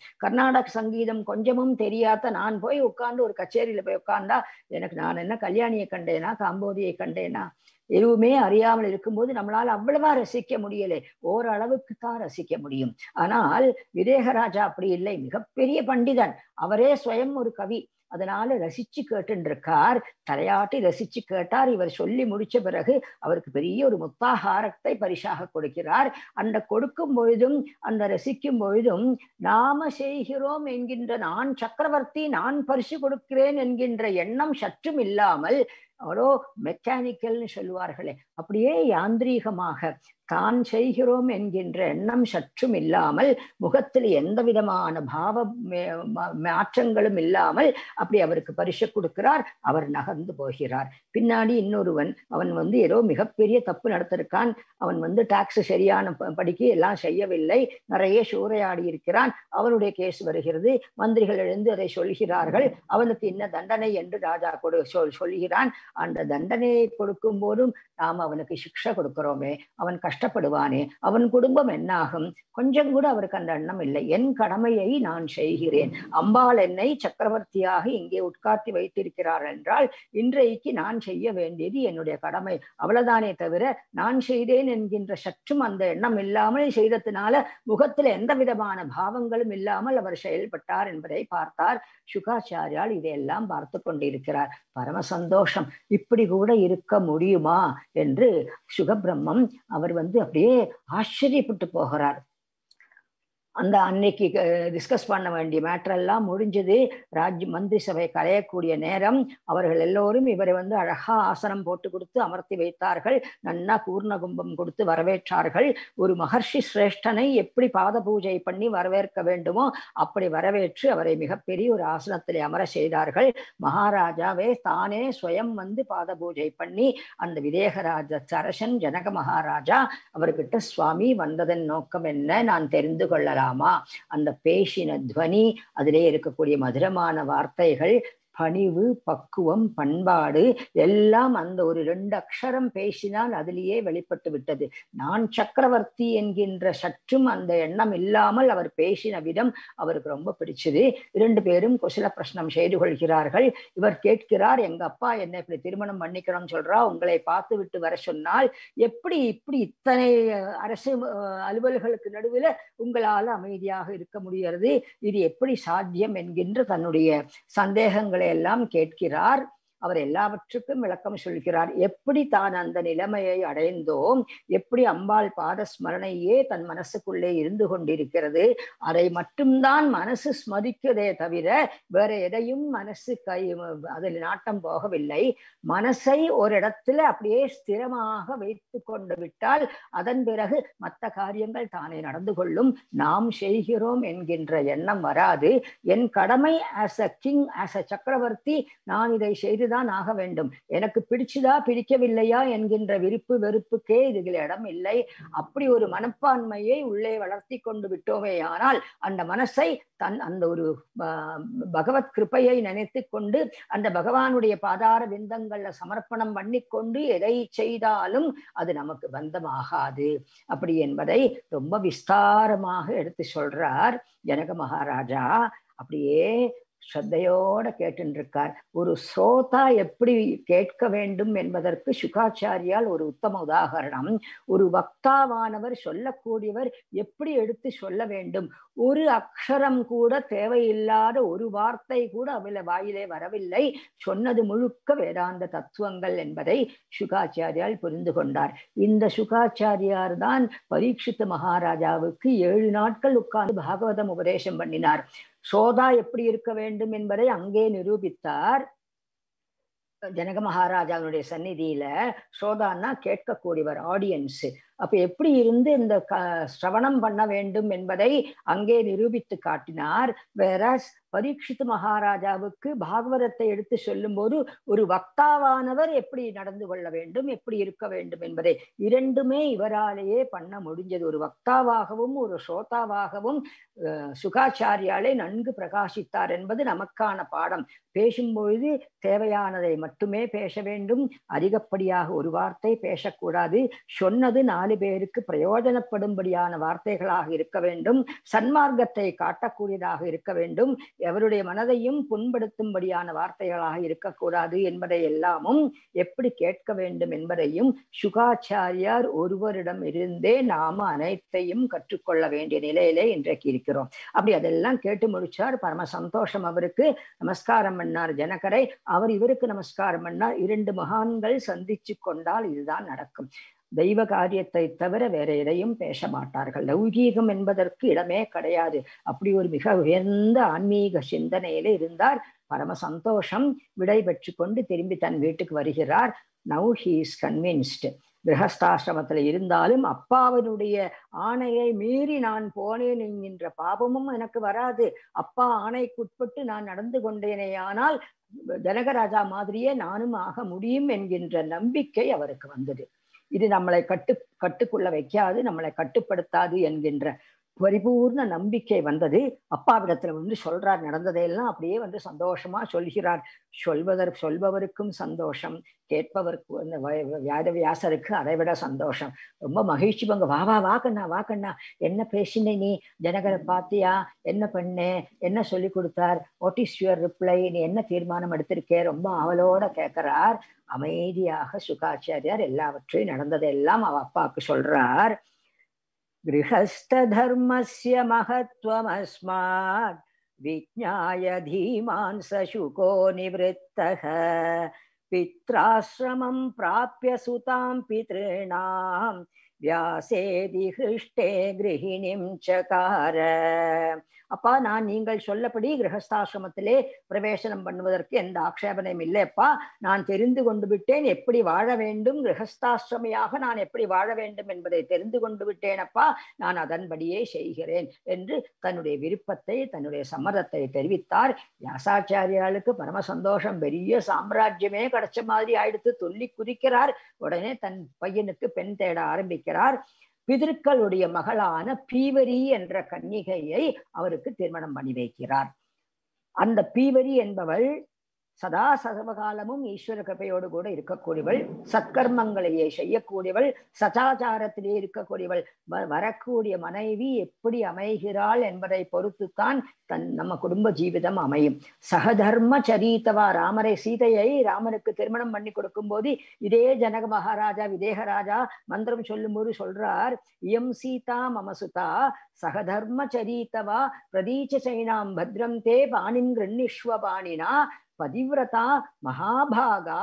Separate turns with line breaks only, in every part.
கர்நாடக சங்கீதம் கொஞ்சமும் தெரியாத நான் போய் உட்கார்ந்து ஒரு கச்சேரியில போய் உட்கார்ந்தா எனக்கு நான் என்ன கல்யாணியை கண்டேனா காம்போதியை கண்டேனா எதுவுமே அறியாமல் இருக்கும்போது நம்மளால அவ்வளவா ரசிக்க முடியலை ஓரளவுக்கு தான் ரசிக்க முடியும் ஆனால் விவேகராஜா அப்படி இல்லை மிகப்பெரிய பண்டிதன் அவரே ஸ்வயம் ஒரு கவி அதனால ரசிச்சு கேட்டுருக்கார் தலையாட்டி ரசிச்சு கேட்டார் இவர் சொல்லி முடிச்ச பிறகு அவருக்கு பெரிய ஒரு முத்தாகாரத்தை பரிசாக கொடுக்கிறார் அந்த கொடுக்கும் பொழுதும் அந்த ரசிக்கும் பொழுதும் நாம செய்கிறோம் என்கின்ற நான் சக்கரவர்த்தி நான் பரிசு கொடுக்கிறேன் என்கின்ற எண்ணம் சற்றும் இல்லாமல் அவரோ மெக்கானிக்கல்னு சொல்லுவார்களே அப்படியே யாந்திரீகமாக தான் செய்கிறோம் என்கின்ற எண்ணம் சற்றும் இல்லாமல் முகத்தில் எந்த விதமான பாவ மாற்றங்களும் இல்லாமல் அப்படி அவருக்கு பரிசு கொடுக்கிறார் அவர் நகர்ந்து போகிறார் பின்னாடி இன்னொருவன் அவன் வந்து ஏதோ மிகப்பெரிய தப்பு நடத்திருக்கான் அவன் வந்து டாக்ஸ் சரியான படிக்கு எல்லாம் செய்யவில்லை நிறைய சூறையாடி இருக்கிறான் அவனுடைய கேஸ் வருகிறது மந்திரிகள் எழுந்து அதை சொல்கிறார்கள் அவனுக்கு என்ன தண்டனை என்று ராஜா கொடு சொல் சொல்கிறான் அந்த தண்டனையை கொடுக்கும் போதும் நாம் அவனுக்கு சிக்ஷை கொடுக்கிறோமே அவன் கஷ்டப்படுவானே அவன் குடும்பம் என்னாகும் கொஞ்சம் கூட அவருக்கு அந்த எண்ணம் இல்லை என் கடமையை நான் செய்கிறேன் அம்பாள் என்னை சக்கரவர்த்தியாக இங்கே உட்கார்த்தி வைத்திருக்கிறார் என்றால் இன்றைக்கு நான் செய்ய வேண்டியது என்னுடைய கடமை அவ்வளவுதானே தவிர நான் செய்தேன் என்கின்ற சற்றும் அந்த எண்ணம் இல்லாமல் செய்ததுனால முகத்துல எந்த விதமான பாவங்களும் இல்லாமல் அவர் செயல்பட்டார் என்பதை பார்த்தார் சுகாச்சாரியால் இதையெல்லாம் பார்த்து கொண்டிருக்கிறார் பரம சந்தோஷம் இப்படி கூட இருக்க முடியுமா என்று சுகபிரம்மம் அவர் வந்து அப்படியே ஆச்சரியப்பட்டு போகிறார் அந்த அன்னைக்கு டிஸ்கஸ் பண்ண வேண்டிய மேட்டர் எல்லாம் முடிஞ்சது ராஜ்ய மந்திரி சபை கலையக்கூடிய நேரம் அவர்கள் எல்லோரும் இவரை வந்து அழகா ஆசனம் போட்டு கொடுத்து அமர்த்தி வைத்தார்கள் நன்னா பூர்ண கும்பம் கொடுத்து வரவேற்றார்கள் ஒரு மகர்ஷி சிரேஷ்டனை எப்படி பாத பூஜை பண்ணி வரவேற்க வேண்டுமோ அப்படி வரவேற்று அவரை மிகப்பெரிய ஒரு ஆசனத்தில் அமர செய்தார்கள் மகாராஜாவே தானே ஸ்வயம் வந்து பாத பூஜை பண்ணி அந்த விதேகராஜ சரசன் ஜனக மகாராஜா அவர்கிட்ட சுவாமி வந்ததன் நோக்கம் என்ன நான் தெரிந்து கொள்ளலாம் சொல்லலாமா அந்த பேசின துவனி அதிலே இருக்கக்கூடிய மதுரமான வார்த்தைகள் பணிவு பக்குவம் பண்பாடு எல்லாம் அந்த ஒரு ரெண்டு அக்ஷரம் பேசினால் அதிலேயே வெளிப்பட்டு விட்டது நான் சக்கரவர்த்தி என்கின்ற சற்றும் அந்த எண்ணம் இல்லாமல் அவர் பேசின விதம் அவருக்கு ரொம்ப பிடிச்சது இரண்டு பேரும் குசல பிரश्னம் செய்து கொள்கிறார்கள் இவர் கேட்கிறார் எங்க அப்பா என்ன இப்படி திருமணம் பண்ணிக்கணும்னு சொல்றா உங்களை பார்த்து விட்டு வர சொன்னால் எப்படி இப்படி இத்தனை அரசு அலுவல்களுக்கு நடுவில் உங்களால் அமைதியாக இருக்க முடிகிறது இது எப்படி சாத்தியம் என்கின்ற தன்னுடைய சந்தேகங்களை எல்லாம் கேட்கிறார் அவர் எல்லாவற்றுக்கும் விளக்கம் சொல்கிறார் எப்படி தான் அந்த நிலைமையை அடைந்தோம் எப்படி அம்பாள் பாத ஸ்மரணையே தன் மனசுக்குள்ளே இருந்து கொண்டிருக்கிறது அதை மட்டும்தான் மனசு ஸ்மரிக்கிறதே தவிர வேற எதையும் மனசு கை அதில் நாட்டம் போகவில்லை மனசை ஒரு இடத்துல அப்படியே ஸ்திரமாக வைத்து கொண்டு விட்டால் அதன் பிறகு மற்ற காரியங்கள் தானே நடந்து கொள்ளும் நாம் செய்கிறோம் என்கின்ற எண்ணம் வராது என் கடமை as a king as a சக்கரவர்த்தி நான் இதை செய்து தான் ஆக வேண்டும் எனக்கு பிடிச்சுதா பிடிக்கவில்லையா என்கின்ற விருப்பு வெறுப்புக்கே இதுகள் இடம் இல்லை அப்படி ஒரு மனப்பான்மையை உள்ளே வளர்த்தி கொண்டு விட்டோமே ஆனால் அந்த மனசை தன் அந்த ஒரு பகவத் கிருப்பையை நினைத்து கொண்டு அந்த பகவானுடைய பாதார விந்தங்கள்ல சமர்ப்பணம் பண்ணி கொண்டு எதை செய்தாலும் அது நமக்கு பந்தமாகாது அப்படி என்பதை ரொம்ப விஸ்தாரமாக எடுத்து சொல்றார் ஜனக மகாராஜா அப்படியே ஸ்ரத்தையோட கேட்டுருக்கார் ஒரு ஸ்ரோதா எப்படி கேட்க வேண்டும் என்பதற்கு சுகாச்சாரியால் ஒரு உத்தம உதாகரணம் ஒரு வக்தாவானவர் சொல்லக்கூடியவர் எப்படி எடுத்து சொல்ல வேண்டும் ஒரு அக்ஷரம் கூட தேவையில்லாத ஒரு வார்த்தை கூட அவள வாயிலே வரவில்லை சொன்னது முழுக்க வேதாந்த தத்துவங்கள் என்பதை சுகாச்சாரியால் புரிந்து கொண்டார் இந்த சுகாச்சாரியார் தான் பரீட்சித்த மகாராஜாவுக்கு ஏழு நாட்கள் உட்கார்ந்து பாகவதம் உபதேசம் பண்ணினார் சோதா எப்படி இருக்க வேண்டும் என்பதை அங்கே நிரூபித்தார் ஜனக மகாராஜாவுடைய சந்நிதியில சோதான்னா கேட்கக்கூடியவர் ஆடியன்ஸ் அப்ப எப்படி இருந்து இந்த க சிரவணம் பண்ண வேண்டும் என்பதை அங்கே நிரூபித்து காட்டினார் வேற பரீட்சித்து மகாராஜாவுக்கு பாகவதத்தை எடுத்து சொல்லும் போது ஒரு வக்தாவானவர் எப்படி நடந்து கொள்ள வேண்டும் எப்படி இருக்க வேண்டும் என்பதை இரண்டுமே இவராலேயே பண்ண முடிஞ்சது ஒரு வக்தாவாகவும் ஒரு சோதாவாகவும் சுகாச்சாரியாலே நன்கு பிரகாசித்தார் என்பது நமக்கான பாடம் பேசும்பொழுது தேவையானதை மட்டுமே பேச வேண்டும் அதிகப்படியாக ஒரு வார்த்தை பேசக்கூடாது சொன்னது நாலு நாலு பேருக்கு பிரயோஜனப்படும்படியான வார்த்தைகளாக இருக்க வேண்டும் சன்மார்க்கத்தை காட்டக்கூடியதாக இருக்க வேண்டும் எவருடைய மனதையும் புண்படுத்தும்படியான வார்த்தைகளாக இருக்கக்கூடாது என்பதை எல்லாமும் எப்படி கேட்க வேண்டும் என்பதையும் சுகாச்சாரியார் ஒருவரிடம் இருந்தே நாம அனைத்தையும் கற்றுக்கொள்ள வேண்டிய நிலையிலே இன்றைக்கு இருக்கிறோம் அப்படி அதெல்லாம் கேட்டு முடிச்சார் பரம சந்தோஷம் அவருக்கு நமஸ்காரம் பண்ணார் ஜனகரை அவர் இவருக்கு நமஸ்காரம் பண்ணார் இரண்டு மகான்கள் சந்திச்சு கொண்டால் இதுதான் நடக்கும் தெய்வ காரியத்தை தவிர வேற எதையும் பேச மாட்டார்கள் லௌகீகம் என்பதற்கு இடமே கிடையாது அப்படி ஒரு மிக உயர்ந்த ஆன்மீக சிந்தனையில இருந்தார் பரம சந்தோஷம் விடை பெற்று கொண்டு திரும்பி தன் வீட்டுக்கு வருகிறார் நவ் ஹீ இஸ் கன்வின்ஸ்டு கிரகஸ்தாசிரமத்துல இருந்தாலும் அப்பாவினுடைய ஆணையை மீறி நான் போனேன் என்கின்ற பாபமும் எனக்கு வராது அப்பா ஆணைக்குட்பட்டு நான் நடந்து கொண்டேனேயானால் ஜனகராஜா மாதிரியே நானும் ஆக முடியும் என்கின்ற நம்பிக்கை அவருக்கு வந்தது இது நம்மளை கட்டு கட்டுக்குள்ள வைக்காது நம்மளை கட்டுப்படுத்தாது என்கின்ற பரிபூர்ண நம்பிக்கை வந்தது அப்பாவிடத்துல வந்து சொல்றார் நடந்ததையெல்லாம் அப்படியே வந்து சந்தோஷமா சொல்கிறார் சொல்வதற் சொல்பவருக்கும் சந்தோஷம் கேட்பவருக்கு அந்த வியாத வியாசருக்கு அதை விட சந்தோஷம் ரொம்ப மகிழ்ச்சி பங்க வா வா வா கண்ணா வா கண்ணா என்ன பேசின நீ ஜனகரை பாத்தியா என்ன பண்ண என்ன சொல்லி கொடுத்தார் வாட் இஸ் யுவர் ரிப்ளை நீ என்ன தீர்மானம் எடுத்திருக்கே ரொம்ப அவளோட கேட்கிறார் அமைதியாக சுகாச்சாரியார் எல்லாவற்றையும் நடந்ததெல்லாம் அவ அப்பாவுக்கு சொல்றார் गृहस्थधर्मस्य महत्त्वमस्मात् विज्ञाय धीमान् स शुको निवृत्तः पित्राश्रमं प्राप्य सुतां पितॄणां வியாசேதி ஹிருஷ்டே கிரகிணிம் சகார அப்பா நான் நீங்கள் சொல்லபடி கிரகஸ்தாசிரமத்திலே பிரவேசனம் பண்ணுவதற்கு எந்த ஆக்ஷேபனையும் இல்லைப்பா நான் தெரிந்து கொண்டு விட்டேன் எப்படி வாழ வேண்டும் கிரகஸ்தாசிரமியாக நான் எப்படி வாழ வேண்டும் என்பதை தெரிந்து கொண்டு விட்டேனப்பா நான் அதன்படியே செய்கிறேன் என்று தன்னுடைய விருப்பத்தை தன்னுடைய சம்மதத்தை தெரிவித்தார் வியாசாச்சாரியாளுக்கு பரம சந்தோஷம் பெரிய சாம்ராஜ்யமே கிடைச்ச மாதிரி ஆயிடுத்து சொல்லி குறிக்கிறார் உடனே தன் பையனுக்கு பெண் தேட ஆரம்பிக்கிறார் பிதற்களுடைய மகளான பீவரி என்ற கன்னிகையை அவருக்கு திருமணம் பண்ணி வைக்கிறார் அந்த பீவரி என்பவள் சதா சர்வகாலமும் ஈஸ்வர கிருப்பையோடு கூட இருக்கக்கூடியவள் சத்கர்மங்களையே செய்யக்கூடியவள் சதாச்சாரத்திலே இருக்கக்கூடியவள் வரக்கூடிய மனைவி எப்படி அமைகிறாள் என்பதை பொறுத்துத்தான் தன் நம்ம குடும்ப ஜீவிதம் அமையும் சகதர்ம சரித்தவா ராமரை சீதையை ராமனுக்கு திருமணம் பண்ணி கொடுக்கும் போது இதே ஜனக மகாராஜா விதேகராஜா மந்திரம் சொல்லும் போது சொல்றார் இயம் சீதா மமசுதா சகதர்ம சரித்தவா பிரதீச்ச சைனாம் பத்ரம் தே பாணின் கிருண்ணிஸ்வ பாணினா பதிவிரதா மகாபாகா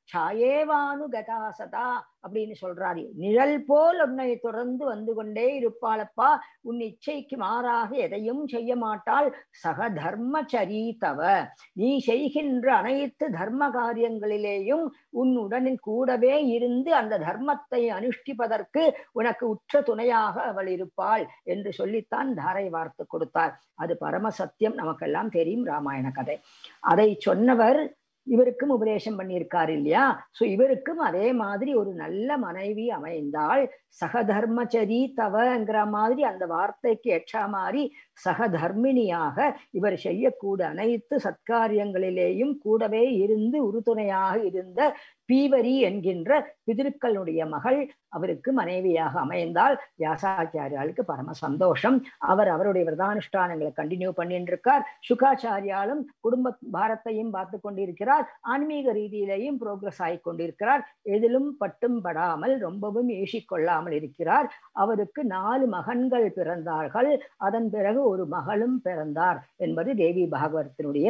சாயேவானுகதா சதா அப்படின்னு சொல்றாரு நிழல் போல் உன்னை தொடர்ந்து வந்து கொண்டே இருப்பாளப்பா உன் இச்சைக்கு மாறாக எதையும் செய்ய மாட்டாள் சக தர்மச்சரீதவ நீ செய்கின்ற அனைத்து தர்ம காரியங்களிலேயும் உன் உடனில் கூடவே இருந்து அந்த தர்மத்தை அனுஷ்டிப்பதற்கு உனக்கு உற்ற துணையாக அவள் இருப்பாள் என்று சொல்லித்தான் தாரை வார்த்து கொடுத்தார் அது பரம சத்தியம் நமக்கெல்லாம் தெரியும் ராமாயண கதை அதை சொன்னவர் இவருக்கும் உபதேசம் பண்ணியிருக்காரு இல்லையா சோ இவருக்கும் அதே மாதிரி ஒரு நல்ல மனைவி அமைந்தால் சகதர்மச்சரி தவங்கிற மாதிரி அந்த வார்த்தைக்கு ஏற்ற மாதிரி சகதர்மிணியாக இவர் செய்யக்கூடிய அனைத்து சத்காரியங்களிலேயும் கூடவே இருந்து உறுதுணையாக இருந்த பீவரி என்கின்ற பிதிருக்களுடைய மகள் அவருக்கு மனைவியாக அமைந்தால் வியாசாச்சாரியாளுக்கு பரம சந்தோஷம் அவர் அவருடைய விரதானுஷ்டானங்களை கண்டினியூ பண்ணிட்டு இருக்கார் சுகாச்சாரியாலும் குடும்ப பாரத்தையும் பார்த்து கொண்டிருக்கிறார் ஆன்மீக ரீதியிலேயும் புரோக்ரஸ் ஆகி கொண்டிருக்கிறார் எதிலும் பட்டும் படாமல் ரொம்பவும் ஏசிக்கொள்ளாமல் இருக்கிறார் அவருக்கு நாலு மகன்கள் பிறந்தார்கள் அதன் பிறகு ஒரு மகளும் பிறந்தார் என்பது தேவி பாகவதத்தினுடைய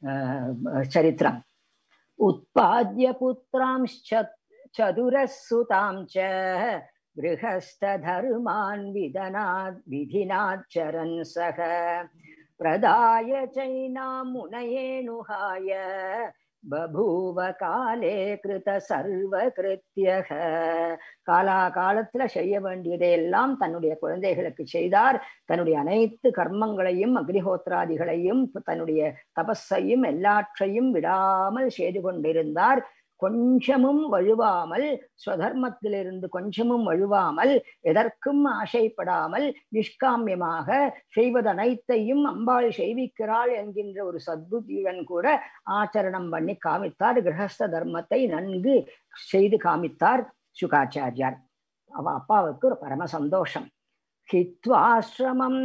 சரித்திரம் उत्पाद्य पुत्रांश्च चतुरः सुतां च गृहस्थधर्मान् विधनात् विधिनाच्चरन् सः प्रदाय चैनां मुनयेणुहाय பபூவ காலே கிருத சர்வ கிருத்தியக காலா காலத்துல செய்ய வேண்டியதையெல்லாம் தன்னுடைய குழந்தைகளுக்கு செய்தார் தன்னுடைய அனைத்து கர்மங்களையும் அக்னிஹோத்ராதிகளையும் தன்னுடைய தபஸையும் எல்லாற்றையும் விடாமல் செய்து கொண்டிருந்தார் கொஞ்சமும் வழுவாமல் ஸ்வதர்மத்திலிருந்து கொஞ்சமும் வழுவாமல் எதற்கும் ஆசைப்படாமல் நிஷ்காமியமாக செய்வது அனைத்தையும் அம்பாள் செய்விக்கிறாள் என்கின்ற ஒரு சத்புத்தியுடன் கூட ஆச்சரணம் பண்ணி காமித்தார் கிரகஸ்த தர்மத்தை நன்கு செய்து காமித்தார் சுகாச்சாரியார் அவ அப்பாவுக்கு ஒரு பரம சந்தோஷம் हित्वाश्रमं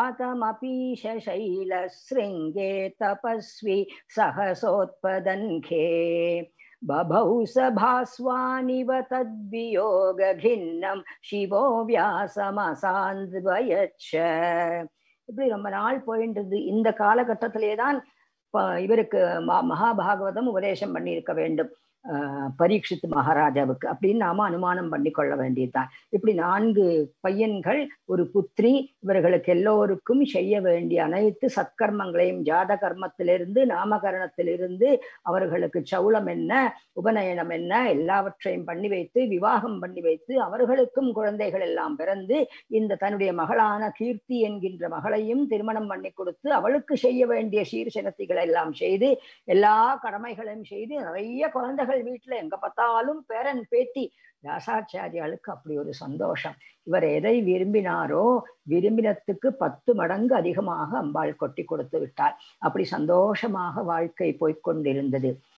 तातमपीशशैलशृङ्गे तपस्वी सहसोत्पदन्खे बभौ स भास्वानिव तद्वियोगघिन्नं शिवो व्यासमसान्द्वयच्छ இப்படி ரொம்ப நாள் போயின்றது இந்த காலகட்டத்திலே தான் இவருக்கு மகாபாகவதம் உபதேசம் பண்ணியிருக்க வேண்டும் பரீட்சித்து மகாராஜாவுக்கு அப்படின்னு நாம அனுமானம் பண்ணி கொள்ள வேண்டியதுதான் இப்படி நான்கு பையன்கள் ஒரு புத்திரி இவர்களுக்கு எல்லோருக்கும் செய்ய வேண்டிய அனைத்து சத்கர்மங்களையும் ஜாத கர்மத்திலிருந்து நாமகரணத்திலிருந்து அவர்களுக்கு சௌளம் என்ன உபநயனம் என்ன எல்லாவற்றையும் பண்ணி வைத்து விவாகம் பண்ணி வைத்து அவர்களுக்கும் குழந்தைகள் எல்லாம் பிறந்து இந்த தன்னுடைய மகளான கீர்த்தி என்கின்ற மகளையும் திருமணம் பண்ணி கொடுத்து அவளுக்கு செய்ய வேண்டிய சீர்சனத்திகள் எல்லாம் செய்து எல்லா கடமைகளையும் செய்து நிறைய குழந்தைகள் வீட்டுல எங்க பார்த்தாலும் பேரன் பேத்தி தாசாச்சாரியாளுக்கு அப்படி ஒரு சந்தோஷம் இவர் எதை விரும்பினாரோ விரும்பினத்துக்கு பத்து மடங்கு அதிகமாக அம்பாள் கொட்டி கொடுத்து விட்டார் அப்படி சந்தோஷமாக வாழ்க்கை போய்கொண்டிருந்தது